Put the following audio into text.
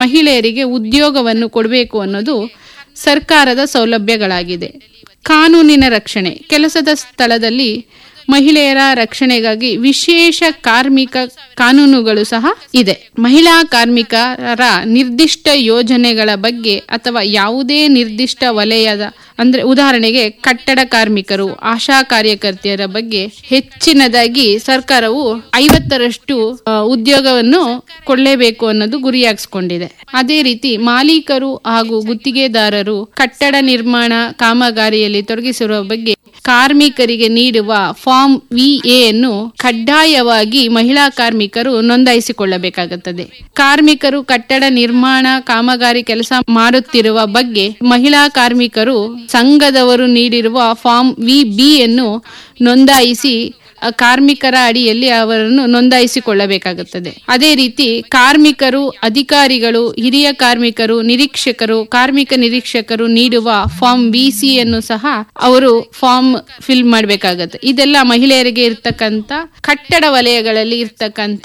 ಮಹಿಳೆಯರಿಗೆ ಉದ್ಯೋಗವನ್ನು ಕೊಡಬೇಕು ಅನ್ನೋದು ಸರ್ಕಾರದ ಸೌಲಭ್ಯಗಳಾಗಿದೆ ಕಾನೂನಿನ ರಕ್ಷಣೆ ಕೆಲಸದ ಸ್ಥಳದಲ್ಲಿ ಮಹಿಳೆಯರ ರಕ್ಷಣೆಗಾಗಿ ವಿಶೇಷ ಕಾರ್ಮಿಕ ಕಾನೂನುಗಳು ಸಹ ಇದೆ ಮಹಿಳಾ ಕಾರ್ಮಿಕರ ನಿರ್ದಿಷ್ಟ ಯೋಜನೆಗಳ ಬಗ್ಗೆ ಅಥವಾ ಯಾವುದೇ ನಿರ್ದಿಷ್ಟ ವಲಯದ ಅಂದ್ರೆ ಉದಾಹರಣೆಗೆ ಕಟ್ಟಡ ಕಾರ್ಮಿಕರು ಆಶಾ ಕಾರ್ಯಕರ್ತೆಯರ ಬಗ್ಗೆ ಹೆಚ್ಚಿನದಾಗಿ ಸರ್ಕಾರವು ಐವತ್ತರಷ್ಟು ಆ, ಉದ್ಯೋಗವನ್ನು ಕೊಡಲೇಬೇಕು ಅನ್ನೋದು ಗುರಿಯಾಗಿಸ್ಕೊಂಡಿದೆ ಅದೇ ರೀತಿ ಮಾಲೀಕರು ಹಾಗೂ ಗುತ್ತಿಗೆದಾರರು ಕಟ್ಟಡ ನಿರ್ಮಾಣ ಕಾಮಗಾರಿಯಲ್ಲಿ ತೊಡಗಿಸಿರುವ ಬಗ್ಗೆ ಕಾರ್ಮಿಕರಿಗೆ ನೀಡುವ ಫಾರ್ಮ್ ವಿ ಅನ್ನು ಕಡ್ಡಾಯವಾಗಿ ಮಹಿಳಾ ಕಾರ್ಮಿಕರು ನೋಂದಾಯಿಸಿಕೊಳ್ಳಬೇಕಾಗುತ್ತದೆ ಕಾರ್ಮಿಕರು ಕಟ್ಟಡ ನಿರ್ಮಾಣ ಕಾಮಗಾರಿ ಕೆಲಸ ಮಾಡುತ್ತಿರುವ ಬಗ್ಗೆ ಮಹಿಳಾ ಕಾರ್ಮಿಕರು ಸಂಘದವರು ನೀಡಿರುವ ಫಾರ್ಮ್ ವಿ ಬಿ ಅನ್ನು ನೋಂದಾಯಿಸಿ ಆ ಕಾರ್ಮಿಕರ ಅಡಿಯಲ್ಲಿ ಅವರನ್ನು ನೋಂದಾಯಿಸಿಕೊಳ್ಳಬೇಕಾಗುತ್ತದೆ ಅದೇ ರೀತಿ ಕಾರ್ಮಿಕರು ಅಧಿಕಾರಿಗಳು ಹಿರಿಯ ಕಾರ್ಮಿಕರು ನಿರೀಕ್ಷಕರು ಕಾರ್ಮಿಕ ನಿರೀಕ್ಷಕರು ನೀಡುವ ಫಾರ್ಮ್ ಬಿ ಸಿ ಅನ್ನು ಸಹ ಅವರು ಫಾರ್ಮ್ ಫಿಲ್ ಮಾಡಬೇಕಾಗತ್ತೆ ಇದೆಲ್ಲ ಮಹಿಳೆಯರಿಗೆ ಇರ್ತಕ್ಕಂಥ ಕಟ್ಟಡ ವಲಯಗಳಲ್ಲಿ ಇರ್ತಕ್ಕಂಥ